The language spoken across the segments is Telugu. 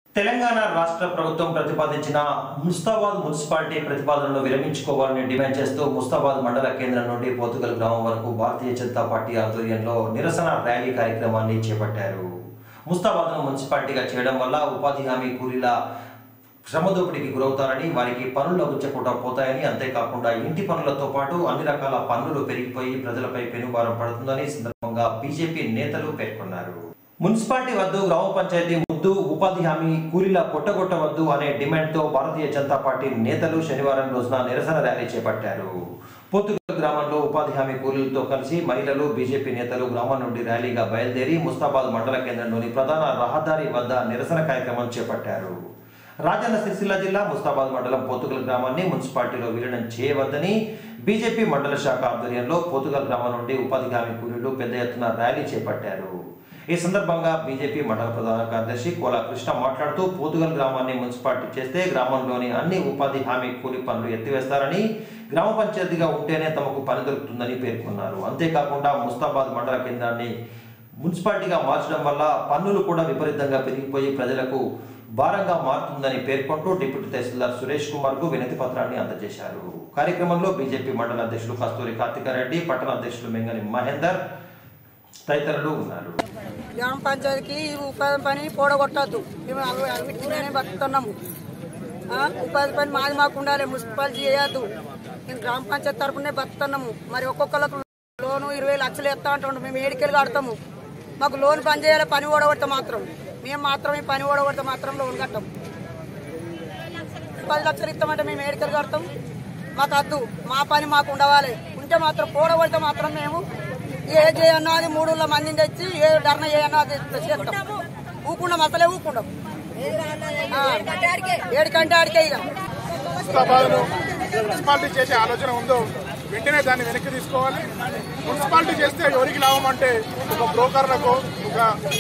తెలంగాణ రాష్ట్ర ప్రభుత్వం ప్రతిపాదించిన ముస్తాబాద్ మున్సిపాలిటీ ప్రతిపాదనను విరమించుకోవాలని డిమాండ్ చేస్తూ ముస్తాబాద్ మండల కేంద్రం నుండి పోతుగల్ గ్రామం వరకు భారతీయ జనతా పార్టీ ఆధ్వర్యంలో నిరసన ర్యాలీ కార్యక్రమాన్ని చేపట్టారు ముస్తాబాద్ను మున్సిపాలిటీగా చేయడం వల్ల ఉపాధి హామీ కూలీల శ్రమదోపిడికి గురవుతారని వారికి పనులు లభించకుండా పోతాయని అంతేకాకుండా ఇంటి పనులతో పాటు అన్ని రకాల పన్నులు పెరిగిపోయి ప్రజలపై పెనుభారం పడుతుందని ఈ సందర్భంగా బీజేపీ నేతలు పేర్కొన్నారు మున్సిపాలిటీ వద్దు గ్రామ పంచాయతీ ముద్దు ఉపాధి హామీ కూలీల కొట్టగొట్టవద్దు అనే డిమాండ్తో భారతీయ జనతా పార్టీ నేతలు శనివారం రోజున నిరసన ర్యాలీ చేపట్టారు పోతుగల్ గ్రామంలో ఉపాధి హామీ కూలీలతో కలిసి మహిళలు బీజేపీ నేతలు గ్రామం నుండి ర్యాలీగా బయలుదేరి ముస్తాబాద్ మండల కేంద్రంలోని ప్రధాన రహదారి వద్ద నిరసన కార్యక్రమం చేపట్టారు రాజన్న సిరిసిల్ల జిల్లా ముస్తాబాద్ మండలం పోతుగల్ గ్రామాన్ని మున్సిపాలిటీలో విలీనం చేయవద్దని బీజేపీ మండల శాఖ ఆధ్వర్యంలో పోతుగల్ గ్రామం నుండి ఉపాధి హామీ కూలీలు పెద్ద ఎత్తున ర్యాలీ చేపట్టారు ఈ సందర్భంగా బీజేపీ మండల ప్రధాన కార్యదర్శి కోలా కృష్ణ మాట్లాడుతూ పోతుగల్ గ్రామాన్ని మున్సిపాలిటీ చేస్తే గ్రామంలోని అన్ని ఉపాధి హామీ కూలీ పనులు ఎత్తివేస్తారని గ్రామ పంచాయతీగా ఉంటేనే తమకు పని దొరుకుతుందని పేర్కొన్నారు అంతేకాకుండా ముస్తాబాద్ మండల కేంద్రాన్ని మున్సిపాలిటీగా మార్చడం వల్ల పన్నులు కూడా విపరీతంగా పెరిగిపోయి ప్రజలకు భారంగా మారుతుందని పేర్కొంటూ డిప్యూటీ తహసీల్దార్ సురేష్ కుమార్ కు వినతి పత్రాన్ని అందజేశారు కార్యక్రమంలో బీజేపీ మండల అధ్యక్షులు కస్తూరి కార్తికారెడ్డి పట్టణ అధ్యక్షులు మెంగని మహేందర్ తదితరులు ఉన్నారు గ్రామ పంచాయతీకి ఈ ఉపాధి పని పోడగొట్టద్దు మేము అవి అవిటినే బతుకుతున్నాము ఆ, ఉపాధి పని మాది మాకు ఉండాలి మున్సిపాలిటీ చేయొద్దు మేము గ్రామ పంచాయతీ తరపునే బతుకుతున్నాము మరి ఒక్కొక్కరికి లోను ఇరవై లక్షలు ఎత్తా అంటుండు మేము ఏడికెళ్ళి కడతాము మాకు లోన్ పని చేయాలి పని ఓడగొడితే మాత్రం మేము మాత్రం ఈ పని ఓడగొడితే మాత్రం లోన్ కట్టాం పది లక్షలు ఇస్తామంటే మేము ఏడికెళ్ళి కడతాం మాకు వద్దు మా పని మాకు ఉండవాలి ఉంటే మాత్రం కూడగొడితే మాత్రం మేము ఏ చేయన్నది మూడు మందిని తెచ్చి ఏ ధర్నా చేయన్నది చేస్తాం ఊకుండం అసలే ఊకుండం ఆ, ఏడికంటే ఆడికే ఇక హైదరాబాద్ను మున్సిపాలిటీ చేసే ఆలోచన ఉందో వెంటనే దాన్ని వెనక్కి తీసుకోవాలి మున్సిపాలిటీ చేస్తే ఎవరికి లాభం అంటే ఒక బ్రోకర్లకు ఒక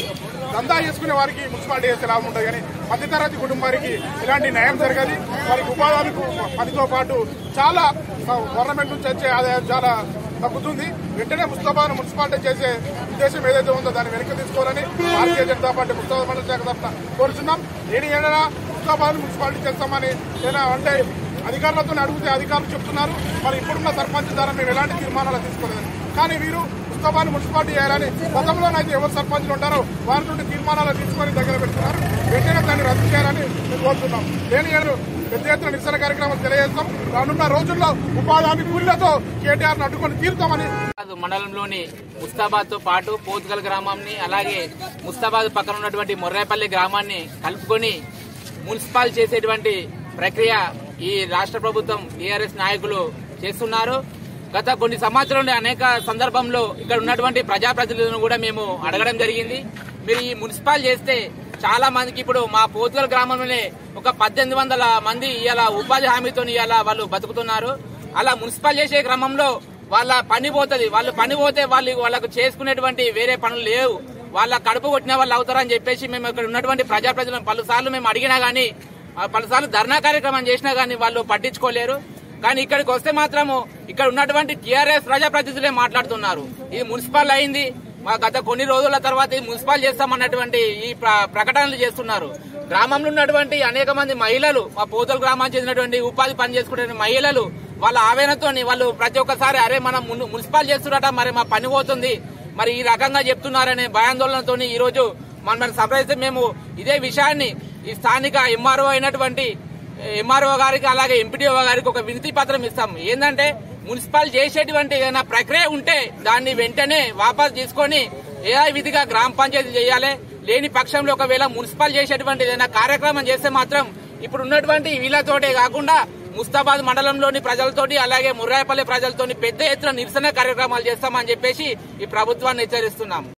దందా చేసుకునే వారికి మున్సిపాలిటీ చేస్తే లాభం ఉంటుంది కానీ మధ్యతరగతి కుటుంబానికి ఇలాంటి న్యాయం జరగదు వారికి ఉపాధి పనితో పాటు చాలా గవర్నమెంట్ నుంచి వచ్చే ఆదాయం చాలా తగ్గుతుంది వెంటనే ముస్తాబాద్ మున్సిపాలిటీ చేసే ఉద్దేశం ఏదైతే ఉందో దాన్ని వెనక్కి తీసుకోవాలని భారతీయ జనతా పార్టీ ముస్తాబాద్ మండల శాఖ తరఫున కోరుచున్నాం నేను ఏదైనా ముస్తాబాద్ మున్సిపాలిటీ చేస్తామని ఏదైనా అంటే అధికారులతో అడిగితే అధికారులు చెప్తున్నారు మరి ఇప్పుడున్న సర్పంచ్ ద్వారా మేము ఎలాంటి తీర్మానాలు తీసుకోలేదు కానీ వీరు ముస్తాబాద్ మున్సిపాలిటీ చేయాలని గతంలోనైతే ఎవరు సర్పంచ్లు ఉంటారో వారి నుండి తీర్మానాలు తీసుకొని దగ్గర పెడుతున్నారు వెంటనే దాన్ని రద్దు చేయాలని మేము కోరుతున్నాం నేను ఏడు పెద్ద ఎత్తున నిరసన కార్యక్రమం తెలియజేస్తాం రానున్న రోజుల్లో ఉపాధి హామీ కూలీలతో కేటీఆర్ అడ్డుకొని తీరుతామని ముస్తాబాద్ మండలంలోని ముస్తాబాద్ తో పాటు పోతుగల్ గ్రామాన్ని అలాగే ముస్తాబాద్ పక్కన ఉన్నటువంటి మొర్రేపల్లి గ్రామాన్ని కలుపుకొని మున్సిపాల్ చేసేటువంటి ప్రక్రియ ఈ రాష్ట్ర ప్రభుత్వం టీఆర్ఎస్ నాయకులు చేస్తున్నారు గత కొన్ని సంవత్సరాలు అనేక సందర్భంలో ఇక్కడ ఉన్నటువంటి ప్రజాప్రతినిధులను కూడా మేము అడగడం జరిగింది మీరు ఈ మున్సిపాల్ చేస్తే చాలా మందికి ఇప్పుడు మా పోతుగల్ గ్రామంలోనే ఒక పద్దెనిమిది వందల మంది ఇవాళ ఉపాధి హామీతో ఇవాళ వాళ్ళు బతుకుతున్నారు అలా మున్సిపల్ చేసే క్రమంలో వాళ్ళ పని పోతుంది వాళ్ళు పని పోతే వాళ్ళు వాళ్ళకు చేసుకునేటువంటి వేరే పనులు లేవు వాళ్ళ కడుపు కొట్టిన వాళ్ళు అవుతారని చెప్పేసి మేము ఇక్కడ ఉన్నటువంటి ప్రజాప్రతినిధులను పలుసార్లు మేము అడిగినా గానీ ఆ పలుసార్లు ధర్నా కార్యక్రమం చేసినా గానీ వాళ్ళు పట్టించుకోలేరు కానీ ఇక్కడికి వస్తే మాత్రము ఇక్కడ ఉన్నటువంటి టీఆర్ఎస్ ప్రజాప్రతినిధులే మాట్లాడుతున్నారు ఇది మున్సిపల్ అయింది మా గత కొన్ని రోజుల తర్వాత ఇది మున్సిపల్ చేస్తామన్నటువంటి ఈ ప్ర- ప్రకటనలు చేస్తున్నారు గ్రామంలో ఉన్నటువంటి అనేక మంది మహిళలు మా పోతల గ్రామానికి చెందినటువంటి ఉపాధి పని చేసుకునే మహిళలు వాళ్ళ ఆవేదనతోని వాళ్ళు ప్రతి ఒక్కసారి అరే మనం మున్- మున్సిపల్ చేస్తున్నట మరి మా పని పోతుంది మరి ఈ రకంగా చెప్తున్నారనే భయాందోళనతో ఈ రోజు మనం సంప్రదిస్తే మేము ఇదే విషయాన్ని ఈ స్థానిక ఎంఆర్ఓ అయినటువంటి ఎంఆర్ఓ గారికి అలాగే ఎంపీడీఓ గారికి ఒక వినతి పత్రం ఇస్తాం ఏంటంటే మున్సిపల్ చేసేటువంటి ఏదైనా ప్రక్రియ ఉంటే దాన్ని వెంటనే వాపస్ తీసుకొని ఏ విధిగా గ్రామ పంచాయతీ చేయాలి లేని పక్షంలో ఒకవేళ మున్సిపల్ చేసేటువంటి ఏదైనా కార్యక్రమం చేస్తే మాత్రం ఇప్పుడు ఉన్నటువంటి వీళ్ళతోటే కాకుండా ముస్తాబాద్ మండలంలోని ప్రజలతోటి అలాగే ముర్రాయపల్లి ప్రజలతోని పెద్ద ఎత్తున నిరసన కార్యక్రమాలు చేస్తామని చెప్పేసి ఈ ప్రభుత్వాన్ని హెచ్చరిస్తున్నాం